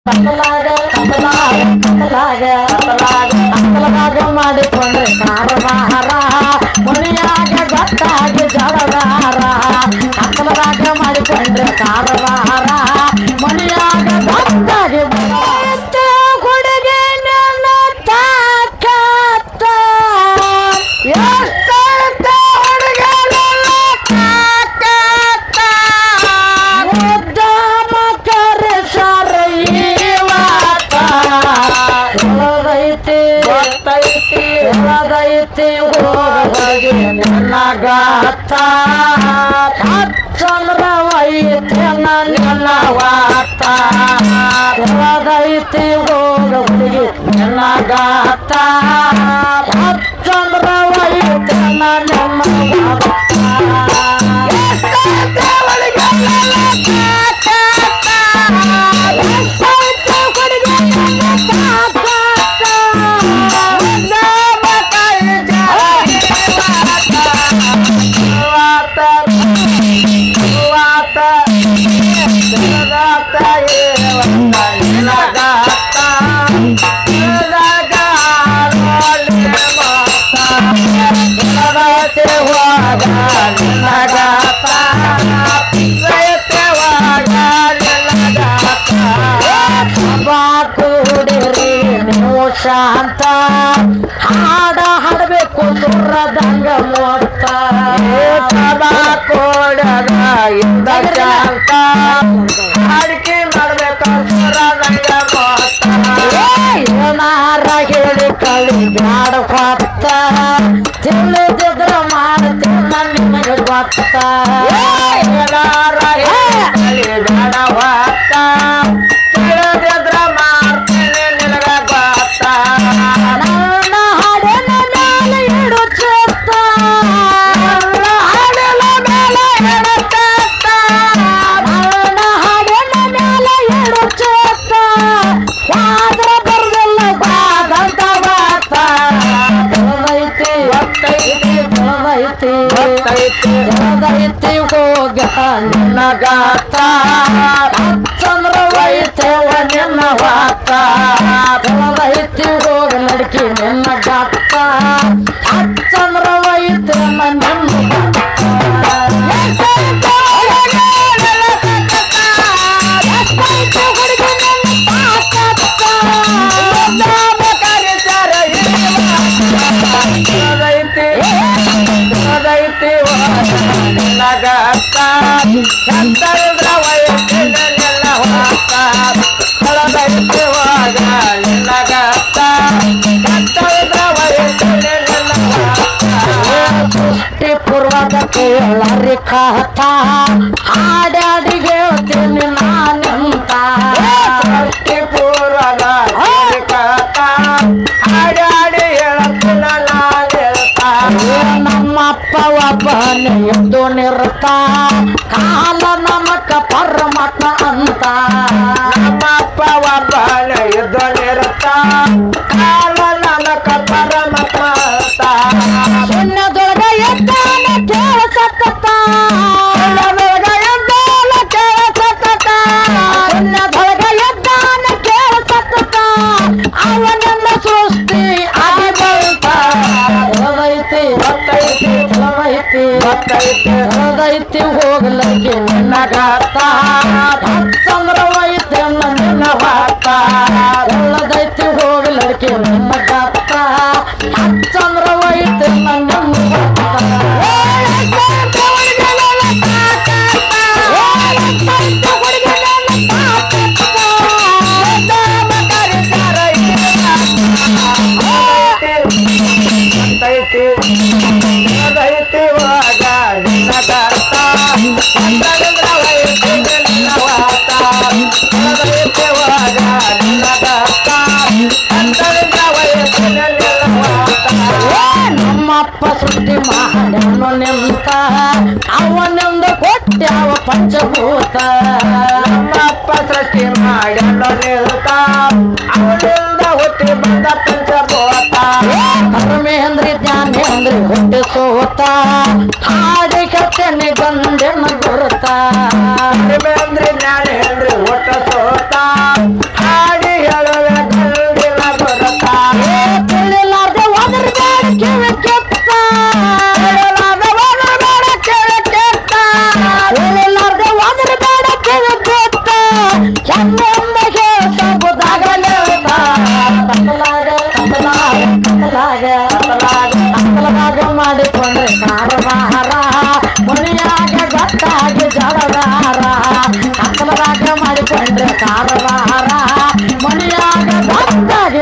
ಕತ್ತಲಾಗ ಕತ್ತಲಾಗ ಕತ್ತಲಾಗ ಕತ್ತಲಾಗ ಕತ್ತಲಾಗ ಮಾಡಿಕೊಂಡ್ರೆ ಕಾರವಾರ ಮನೆಯಾಗ ಗಟ್ಟಾಗಿ ಜಳದಾರ ಕತ್ತಲಾಗ ಮಾಡಿಕೊಂಡ್ರೆ ಕಾರವಾರ ಮನೆಯಾಗ ಗಟ್ಟಾಗಿ ಹುಡುಗಿ ನನ್ನ ತಾಕತ್ತ ಎಷ್ಟಂತ ಹುಡುಗಿ ನನ್ನ ತಾಕತ್ತ ಉದ್ದಮ ಕರೆಸರ ಇವತ್ತ ಹೊಳದೈತಿ ಗೊತ್ತೈತಿ ಹೊಳದೈತಿ ಹೋಗಿ ನನ್ನ ಗಾತ ಚಂದ್ರವೈತಿ ನನ್ನ ವಾತ ಹೊಳದೈತಿ ಹೋಗ ಹುಡುಗಿ ನನ್ನ ಗಾತ ಚಂದ್ರವೈತಿ ನನ್ನ ವಾತ ವಾತ ಜಗದಾತ ಏವಂತ ನಿನಗಾತ ನಿನಗ ನೋಡ್ಲೆ ಮಾತ ಜಗದಾತೆ ಹೋಗ ನಿನಗಾತ ಜಯತೆವಾಗ ನಿನಗಾತ ಕೂಡಿರಿ ನೀವು ಶಾಂತ ಹಾಡ ಹಾಡಬೇಕು ಸುರದಂಗ ಮೋಡ್ತ ಸದಾ ಕೋಡಗ ಇಂದ ಶಾಂತ ಅಡಿಕೆ ಮಾಡ್ಬೇಕ ಸುರದಂಗ ಮಾತ ಏನಾರ ಹೇಳಿ ಕಳಿ ಬ್ಯಾಡ ಹೊತ್ತ ತಿಳಿದಿದ್ರ ಮಾಡ್ತೀನ ನಿಮಗೆ ಗೊತ್ತ ಏನಾರ ಹೇಳಿ ಬೇಡ ಹೊತ್ತ ತಿಳಿದಿದ್ರ ಮಾಡ್ತೀನಿ ನಿನಗ ಗೊತ್ತ ನನ್ನ ಹಾಡಿನ ಮೇಲೆ ಇಡು ಚಿತ್ತ ನನ್ನ ಹಾಡಿನ ಮೇಲೆ ಇಡು ಚಿತ್ತ ನನ್ನ ಹಾಡಿನ ಮೇಲೆ ಇಡು ಚಿತ್ತ ಯಾದ್ರ ಬರ್ದಿಲ್ಲ ಬಾದಂತ ಬಾತ ಬೆಳದೈತಿ ಗೊತ್ತೈತಿ ಬೆಳದೈತಿ ಗೊತ್ತೈತಿ ಬೆಳದೈತಿ ಹೋಗ ನಿನ್ನ ಗಾತ ಚಂದ್ರವೈತೇವ ನಿನ್ನ ವಾತ ಬೆಳದೈತಿ ಹೋಗ ನಡ್ಕಿ ನಿನ್ನ ಗಾತ ಚಂದ್ರವೈತೆ ನಿನ್ನ ಅದೈತಿ ಅದೈತಿ ನಗತ್ತ ಎಂತಂದ್ರ ವಯಸ್ಸಿನೆಲ್ಲ ಹೋಗ್ತ ಅದೈತಿ ಹೋಗ ನಗತ್ತ ಎಂತಂದ್ರ ವಯಸ್ಸಿನೆಲ್ಲ ಸೃಷ್ಟಿ ಪೂರ್ವದ ಕೇಳರಿ ಕಥ ಹಾಡಾಡಿ ಹೇಳ್ತೀನಿ ನಾನಂತ ಸೃಷ್ಟಿ ಪೂರ್ವದ ಕಥ ಹಾಡಾಡಿ ಹೇಳತ್ತಿನ ನಾನು ಹೇಳ್ತಾ ನಮ್ಮಪ್ಪ ಒಬ್ಬನೇ ಎಂದು ನಿರ್ತ ಕಾಲ ನಮಕ ಪರಮಾತ್ಮ ಅಂತ ನಮ್ಮಪ್ಪ ಒಬ್ಬನ ಯುದ್ಧ ನಿರತ ಕಾಲ ನನಕ ಪರಮಾತ್ಮ ಅಂತ. ಶೂನ್ಯದೊಳಗ ಎದ್ದಾನ ಕೇಳ ಸತ್ತ ಎಲ್ಲದೊಳಗ ಎದ್ದಾನ ಕೇಳ ಸತತ. ಶೂನ್ಯದೊಳಗ ಎದ್ದಾನ ಕೇಳ ಸತ್ತ ಅವನನ್ನ ಸೃಷ್ಟಿ ಆಗಿ ಬಂತ ಹೊರದೈತಿ ಗೊತ್ತೈತಿ ಹೊರದೈತಿ ಗೊತ್ತೈತಿ ಹೊರದೈತಿ ಹೋಗ್ಲಕ್ಕೆ ನಿನ್ನ ಗಾತ ಚಂದ್ರವೈತೆ ನಿನ್ನ ವಾತ ಹೊರದೈತಿ ಹೋಗ್ಲಕ್ಕೆ ನಿನ್ನ ಗಾತ ಚಂದ್ರವೈತೆ ನನ್ನ ಗೊತ್ತೈತಿ ಗೊತ್ತೈತಿ ಹೋಗ ನಿನ್ನ ಕರ್ತ ಅಂತಂದ್ರ ವಯಸ್ಸು ನಿನ್ನ ವಾತ ಗೊತ್ತೈತಿ ಹೋಗ ನಿನ್ನ ಕರ್ತ ಅಂತಂದ್ರ ವಯಸ್ಸು ನಿನ್ನ ವಾತ ನಮ್ಮಪ್ಪ ಸೃಷ್ಟಿ ಮಾಡನು ನಿಂತ ಅವನಿಂದ ಕೊಟ್ಟ್ಯಾವ ಪಂಚಭೂತ ನಮ್ಮಪ್ಪ ಸೃಷ್ಟಿ ಮಾಡಲು ನಿಲ್ತ ಅವನಿಂದ ಹುಟ್ಟಿ ಬಂದ ಪಂಚಭೂತ ಧರ್ಮೇಂದ್ರಿ ಜ್ಞಾನೇಂದ್ರಿ ಹುಟ್ಟಿ ಸೋತ ಹಾಡಿ ಕತ್ತನೆ ಗಂಡನ ಗುರುತ ಧರ್ಮೇಂದ್ರ ಜ್ಞಾನೇಂದ್ರ ಒಟ್ಟ ಸೋತ ಆ ಕಾರವಾರ ಮನೆಯಾಗ ಭಕ್ತಾಗಿ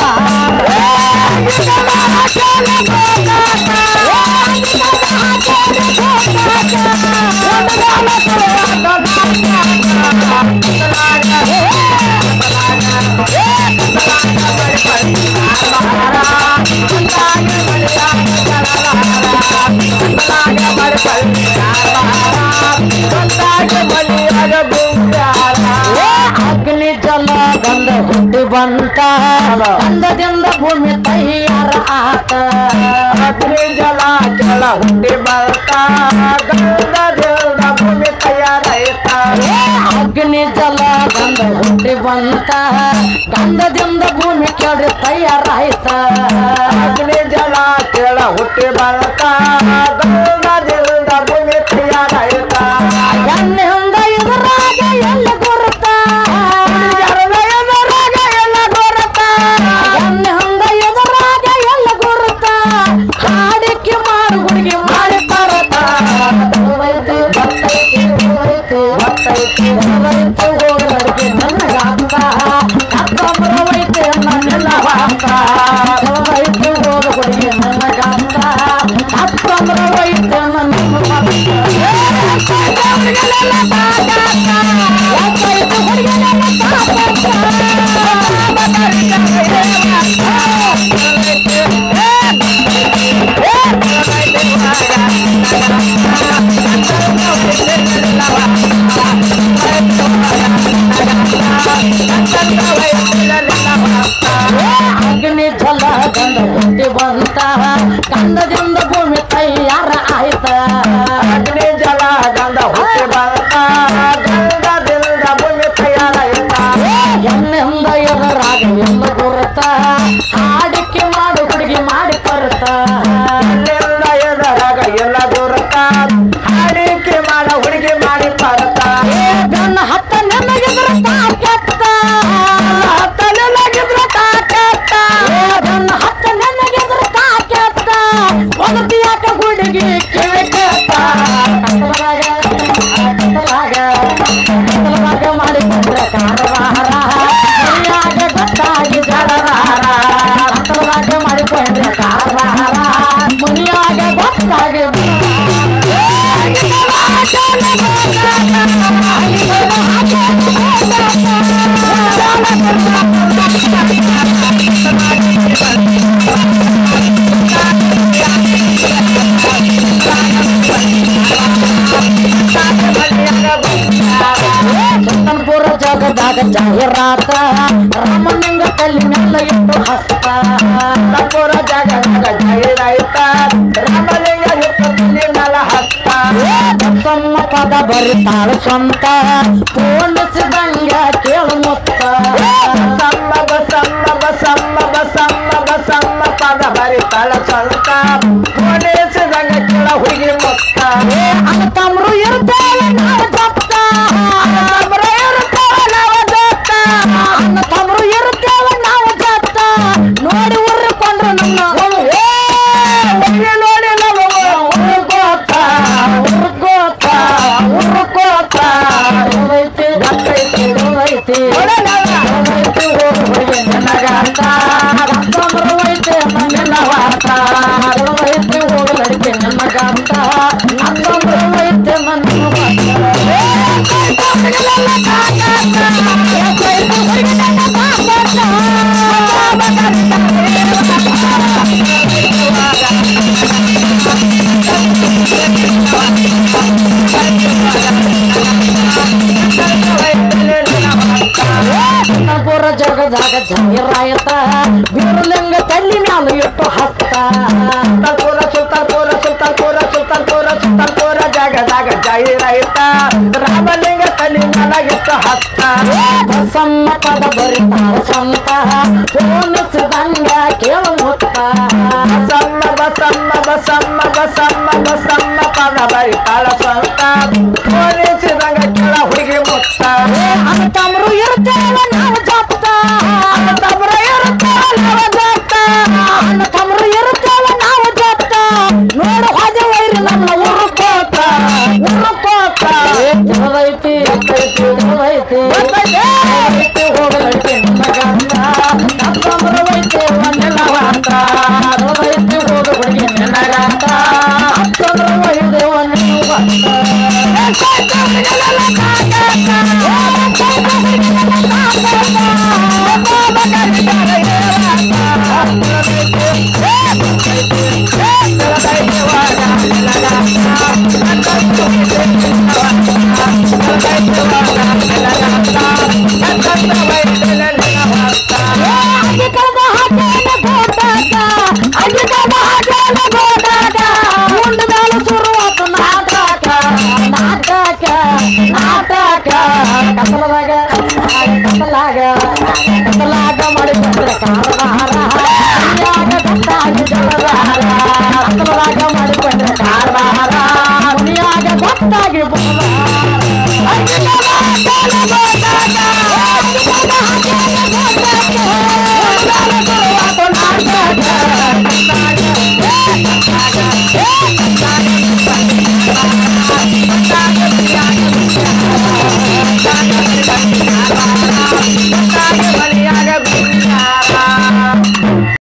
ಅಗ್ನಿ ಜಲ ಗಂಧ ಹುಟ್ಟಿ ಬಂತ ಗಂಧದಿಂದ ಭೂಮಿ ತಯ್ಯಾರ ಆತ ಅಗ್ನಿ ಜಲ ಜಲ ಹುಟ್ಟಿ ಬರ್ತಾ ಗಂಧದಿಂದ ಭೂಮಿ ತಯಾರಾಯ್ತ ಅಗ್ನಿ ಜಲ ಗಂಧ ಹುಟ್ಟಿ ಬಂತ ಗಂಧದಿಂದ ಭೂಮಿ ಕೆಡಿ ತಯಾರಾಯ್ತ ಅಗ್ನಿ ಜಲ ಕೆಳ ಹುಟ್ಟಿ ಬರ್ತಾ ಗಂಧದಿಂದ ಭೂಮಿ ತಯಾರಾಯ್ತ ಎಣ್ಣೆಯಿಂದ ಎದುರಾಗ ಎಲ್ಲ ಗುರುತ ಎದುರಾಗ ಎಲ್ಲ ದೊರತ ಎಣ್ಣೆಯಿಂದ ಎದುರಾಗ ಎಲ್ಲ ಗುರುತ ಹಾಡಿಕೆ ಮಾಡು ಹುಡುಗಿ ಮಾಡಿ ತರತ ಬರ್ತೈತಿ ಬರ್ತೈತಿ ಬರ್ತೈತಿ ಬರ್ತೈತಿ ಹೋಗಲಿಕ್ಕೆ ನನಗಾಂತ ಅಕ್ಕಂಬರವೈತೆ ನನ್ನೆಲ್ಲ ವಾಂತ ಬರ್ತೈತಿ ಹೋದ ಹುಡುಗಿ ನನಗಾಂತ ಅಕ್ಕಂಬರವೈತೆ ನನ್ನ ಅಗ್ನಿ ಜಲ ಗಂಧ ಹುಟ್ಟಿ ಬಂತ ಗಂಧದಿಂದ ಭೂಮಿ ತಯಾರ ಆಯ್ತ ಅಗ್ನಿ ಜಲ ಗಂಧ ಹುಟ್ಟಿ ಬರ್ತಾ ಗಂಧದಿಂದ ಭೂಮಿ ತಯಾರಾಯ್ತ ಎಣ್ಣೆಯಿಂದ ಎದುರಾಗ ಎಲ್ಲ ಗುರುತ ಹಾಡಿಕೆ ಮಾಡು ಹುಡುಗಿ ಮಾಡಿ ತರುತ್ತ ಅಲ್ಲಿಂದ ಎದುರಾಗ ಎಲ್ಲ ದೊರತ ಹಾಡಿಕೆ ಮಾಡ ಹುಡುಗಿ ಮಾಡಿ ಬರ್ತ ನನ್ನ ಹತ್ತ ನೆನಗಿದ್ರ ತಾಕೆತ್ತ ಹತ್ತ ನೆನಗಿದ್ರ ತಾಕೆತ್ತ. ನನ್ನ ಹತ್ತ ನೆನಗಿದ್ರ ತಾಕೆತ್ತ ಒಗತಿ ಯಾಕ ಹುಡುಗಿ ಕಿವಿ ಕೆತ್ತ ಕತ್ತಲಾಗ ಕತ್ತಲಾಗ ಕತ್ತಲಾಗ ಮಾಡಿಕೊಂಡ್ರೆ ಕಾರವಾರ ಮನೆಯಾಗ ಗೊತ್ತಾಗಿ ಜಡರಾರ ಕತ್ತಲಾಗ ಮಾಡಿಕೊಂಡ್ರೆ ಕಾರವಾರ ಮನೆಯಾಗ ಗೊತ್ತಾಗಿ ಸುತ್ತಂಪುರ ಜಗದಾಗ ಜಾಹೀರಾತ ರಾಮಲಿಂಗ ಕಲ್ಲಿ ಮೆಲ್ಲ ಇಟ್ಟು ಹಸ್ತ ತಪ್ಪುರ ಜಗದಾಗ ಜೈರಾಯ್ತ ರಾಮಲಿಂಗ ಹಿಪ್ಪಲ್ಲಿ ನಲ ಹತ್ತ ಬಸಮ್ಮ ಪದ ಬರಿತಾಳ ಸ್ವಂತ ಪೋಣಿಸಿದಂಗ ಕೇಳು ಮುತ್ತ ಬಸಮ್ಮ ಬಸಮ್ಮ ಬಸಮ್ಮ ಬಸಮ್ಮ ಬಸಮ್ಮ ಪದ ಬರಿತಾಳ ಸ್ವಂತ ಪೊಲೀಸದಂಗ ಕೆಳ ಹುಡುಗಿ ಮೊತ್ತ ಅನ್ನ ತಮ್ರು ಇರ್ತೇವೆ ನಾವು ಜಪ್ತ ತಮ್ಮರ ಇರುತ್ತಾವ ನಾವು ಜೊತ್ತ. ಅನ್ನ ತಮ್ರು ಇರ್ತೇವೆ ನಾವು ಜಪ್ತ ನೋಡಿ ಉರ್ಕೊಂಡ್ರು ನನ್ನ ಏ, ಹುಡುಗಿ ನೋಡಿ ನಾವು ಉರ್ಕೋತ ಉರ್ಕೋತ ಉರ್ಕೋತ ಉರೈತಿ ಗೊತ್ತೈತಿ. ಉರೈತಿ ನೋಡೋಣಲ್ಲ. ಉರೈತಿ ಹೋಗು ಹುಡುಗಿ ನನಗಾತ ರಕ್ತಮ್ರು ಐತೆ ಮನೆಲ್ಲ ವಾತ ಉರೈತಿ ಹೋಗು ಲಡಿಕೆ ನನಗಾತ ರಕ್ತಮ್ರು ಐತೆ ನನ್ನ ಪುರ ಜಗದಾಗ ಜಾಹಿರಾಯತ ಬೀರಲಿಂಗ ತಲ್ಲಿ ಮ್ಯಾಲ ಇಟ್ಟು ಹಸ್ತ ಸುಲ್ತಾನ್ಪುರ ಸುಲ್ತಾನ್ಪುರ ಸುಲ್ತಾನ್ಪುರ ಸುಲ್ತಾನ್ಪುರ ಸುಲ್ತಾನ್ಪುರ ಜಾಗದಾಗ ಜಾಹೀರಾಯ್ತ ರಾಮಲಿಂಗ ತಲೆ ನನಗಿತ್ತು ಹತ್ತ ಬಸಮ್ಮ ಪದ ಬರಿತಾರ ಸ್ವಂತ ಪೋಣಿಸಿದಂಗ ಕೇಳು ಮುತ್ತ ಬಸಮ್ಮ ಬಸಮ್ಮ ಬಸಮ್ಮ ಬಸಮ್ಮ ಬಸಮ್ಮ ಪದ ಬರಿತಾಳ ಸ್ವಂತ ಪೊಲೀಸಿದಂಗ ಕೆಳ ಹುಡುಗಿ ಮುತ್ತ ಅನ್ನ ತಮ್ರು ಇರ್ತೇವೆ ನಾವು ಜಪ್ತ ತಮ್ಮರ ಇರುತ್ತಾವ ನಾವು ಜೊತ್ತ. ಅನ್ನ ತಮ್ರು ಇರ್ತೇವೆ ನಾವು ಜಪ್ತ ನೋಡು ಹಾಜೆ ವೈರಿ ನಮ್ಮ ಉರುಕೋತ ಉರುಕೋತ ತಿಳಿದೈತಿ ತಿಳಿದೈತಿ ಅಗಿ ಕಳೆದ ಹಾಕೇನ ಗೋಟಾಟ ಅಗಿ ಕಳೆದ ಹಾಕೇನ ಗೋಟಾಟ ಮುಂಡ ಮೇಲೆ ಶುರುವಾತು ನಾಟಕ ನಾಟಕ ನಾಟಕ ಕತ್ತಲದಾಗ ಕತ್ತಲಾಗ ಕತ್ತಲಾಗ ಮಾಡಿಕೊಂಡ್ರೆ ಕಾರವಾರ ಕೈಯಾಗ ಗಟ್ಟಾಗಿ ಜಲದಾರ